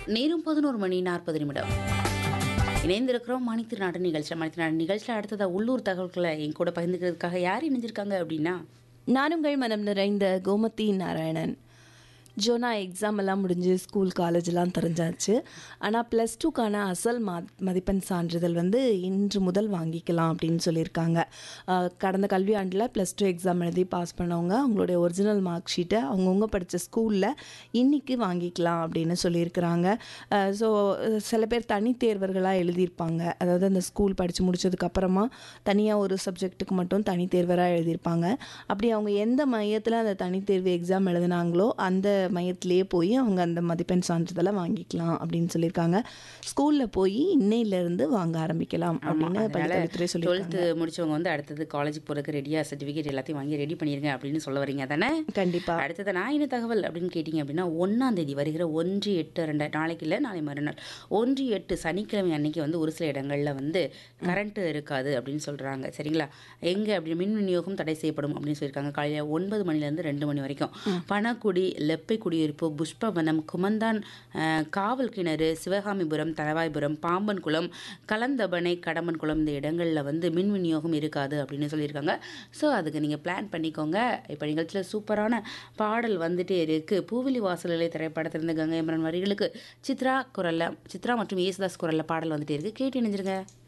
நேரம் பதினோரு மணி நாற்பது நிமிடம் இணைந்திருக்கிறோம் மணித்திருநாடு நிகழ்ச்சியில் மணித்திருநாடு நிகழ்ச்சியில் அடுத்ததாக உள்ளூர் தகவல்களை என் கூட பகிர்ந்துக்கிறதுக்காக யார் இணைஞ்சிருக்காங்க அப்படின்னா நானுங்கள் மனம் நிறைந்த கோமதி நாராயணன் ஜோனா எக்ஸாம் எல்லாம் முடிஞ்சு ஸ்கூல் காலேஜெலாம் தெரிஞ்சாச்சு ஆனால் ப்ளஸ் டூக்கான அசல் மா மதிப்பெண் சான்றிதழ் வந்து இன்று முதல் வாங்கிக்கலாம் அப்படின்னு சொல்லியிருக்காங்க ஆஹ் கடந்த கல்வியாண்டில் ப்ளஸ் டூ எக்ஸாம் எழுதி பாஸ் பண்ணவங்க அவங்களுடைய ஒரிஜினல் மார்க் ஷீட்டை அவங்கவுங்க படித்த ஸ்கூலில் இன்னைக்கு வாங்கிக்கலாம் அப்படின்னு சொல்லியிருக்கிறாங்க ஸோ சில பேர் தனி தேர்வர்களாக எழுதியிருப்பாங்க அதாவது அந்த ஸ்கூல் படித்து முடிச்சதுக்கப்புறமா தனியாக ஒரு சப்ஜெக்ட்டுக்கு மட்டும் தனி தேர்வராக எழுதியிருப்பாங்க அப்படி அவங்க எந்த மையத்தில் அந்த தனித்தேர்வு எக்ஸாம் எழுதினாங்களோ அந்த மையத்திலேயே போய் அவங்க அந்த மதிப்பெண் சான்றிதழை வாங்கிக்கலாம் அப்படின்னு சொல்லியிருக்காங்க ஸ்கூலில் போய் இன்னையிலேருந்து வாங்க ஆரம்பிக்கலாம் அப்படின்னு பள்ளிக்கல்வித்துறை சொல்லியிருக்காங்க டுவெல்த்து முடிச்சவங்க வந்து அடுத்தது காலேஜுக்கு போகிறதுக்கு ரெடியாக சர்டிஃபிகேட் எல்லாத்தையும் வாங்கி ரெடி பண்ணிருங்க அப்படின்னு சொல்ல வரீங்க தானே கண்டிப்பாக அடுத்தது நான் என்ன தகவல் அப்படின்னு கேட்டிங்க அப்படின்னா ஒன்றாம் தேதி வருகிற ஒன்று எட்டு ரெண்டு நாளைக்கு இல்லை நாளை மறுநாள் ஒன்று எட்டு சனிக்கிழமை அன்னைக்கு வந்து ஒரு சில இடங்களில் வந்து கரண்ட்டு இருக்காது அப்படின்னு சொல்கிறாங்க சரிங்களா எங்கே அப்படி மின் விநியோகம் தடை செய்யப்படும் அப்படின்னு சொல்லியிருக்காங்க காலையில் ஒன்பது மணிலேருந்து ரெண்டு மணி வரைக்கும் பணக்குடி லெப்பை குடியிருப்பு புஷ்பவனம் குமந்தான் அஹ், காவல் கிணறு சிவகாமிபுரம் தலவாய்புரம் பாம்பன்குளம் கலந்தபனை கடம்பன்குளம் இந்த இடங்களில் வந்து மின் விநியோகம் இருக்காது அப்படின்னு சொல்லியிருக்காங்க ஸோ அதுக்கு நீங்கள் பிளான் பண்ணிக்கோங்க இப்போ நிகழ்ச்சியில் சூப்பரான பாடல் வந்துட்டே இருக்குது பூவிலி வாசலிலே திரைப்படத்திலிருந்து கங்கை அமரன் வரிகளுக்கு சித்ரா குரலில் சித்ரா மற்றும் யேசுதாஸ் குரலில் பாடல் வந்துட்டே இருக்குது கேட்டு இணைஞ்சிருங்க